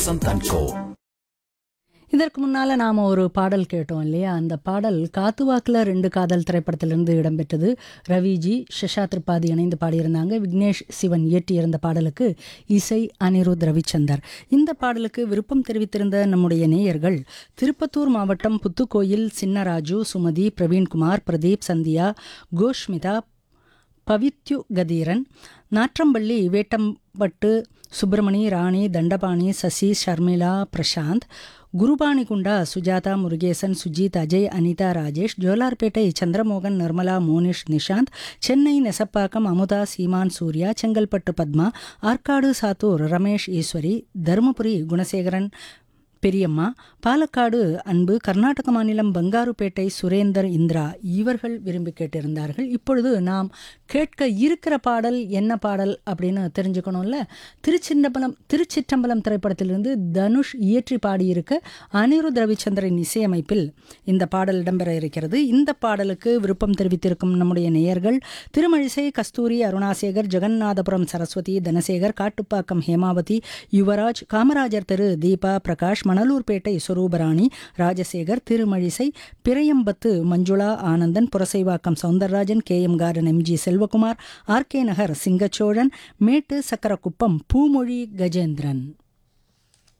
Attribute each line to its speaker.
Speaker 1: சந்தன்கோ
Speaker 2: இதற்கு முன்னால் நாம் ஒரு பாடல் கேட்டோம் இல்லையா அந்த பாடல் காத்துவாக்கில் ரெண்டு காதல் திரைப்படத்திலிருந்து இடம்பெற்றது ரவிஜி ஷஷா திரிபாதி இணைந்து பாடியிருந்தாங்க விக்னேஷ் சிவன் இயற்றியிருந்த பாடலுக்கு இசை அனிருத் ரவிச்சந்தர் இந்த பாடலுக்கு விருப்பம் தெரிவித்திருந்த நம்முடைய நேயர்கள் திருப்பத்தூர் மாவட்டம் புத்துக்கோயில் சின்னராஜு சுமதி பிரவீன்குமார் பிரதீப் சந்தியா கோஷ்மிதா பவித்யு கதீரன் நாற்றம்பள்ளி வேட்டம்பட்டு சுப்பிரமணி ராணி தண்டபாணி சசி ஷர்மிளா பிரசாந்த் குருபாணிகுண்டா சுஜாதா முருகேசன் சுஜித் அஜய் அனிதா ராஜேஷ் ஜோலார்பேட்டை சந்திரமோகன் நிர்மலா மோனிஷ் நிஷாந்த் சென்னை நெசப்பாக்கம் அமுதா சீமான் சூர்யா செங்கல்பட்டு பத்மா ஆற்காடு சாத்தூர் ரமேஷ் ஈஸ்வரி தருமபுரி குணசேகரன் பெரியம்மா பாலக்காடு அன்பு கர்நாடக மாநிலம் பங்காருப்பேட்டை சுரேந்தர் இந்திரா இவர்கள் விரும்பி கேட்டிருந்தார்கள் இப்பொழுது நாம் கேட்க இருக்கிற பாடல் என்ன பாடல் அப்படின்னு தெரிஞ்சுக்கணும்ல திருச்சின்னம்பலம் திருச்சிற்றம்பலம் திரைப்படத்திலிருந்து தனுஷ் இயற்றி பாடியிருக்க அனிருத் ரவிச்சந்திரன் இசையமைப்பில் இந்த பாடல் இடம்பெற இருக்கிறது இந்த பாடலுக்கு விருப்பம் தெரிவித்திருக்கும் நம்முடைய நேயர்கள் திருமழிசை கஸ்தூரி அருணாசேகர் ஜெகநாதபுரம் சரஸ்வதி தனசேகர் காட்டுப்பாக்கம் ஹேமாவதி யுவராஜ் காமராஜர் தெரு Deepa Prakash Manalurpettai Sorubarani Rajasekar Thirumazhisai Piraiyambathu Manjula Anandan Purasaivakkam Soundararajan K M garden MG Selvakumar RK Nagar Singachozhan மேட்டு சக்கரக்குப்பம் பூமொழி கஜேந்திரன்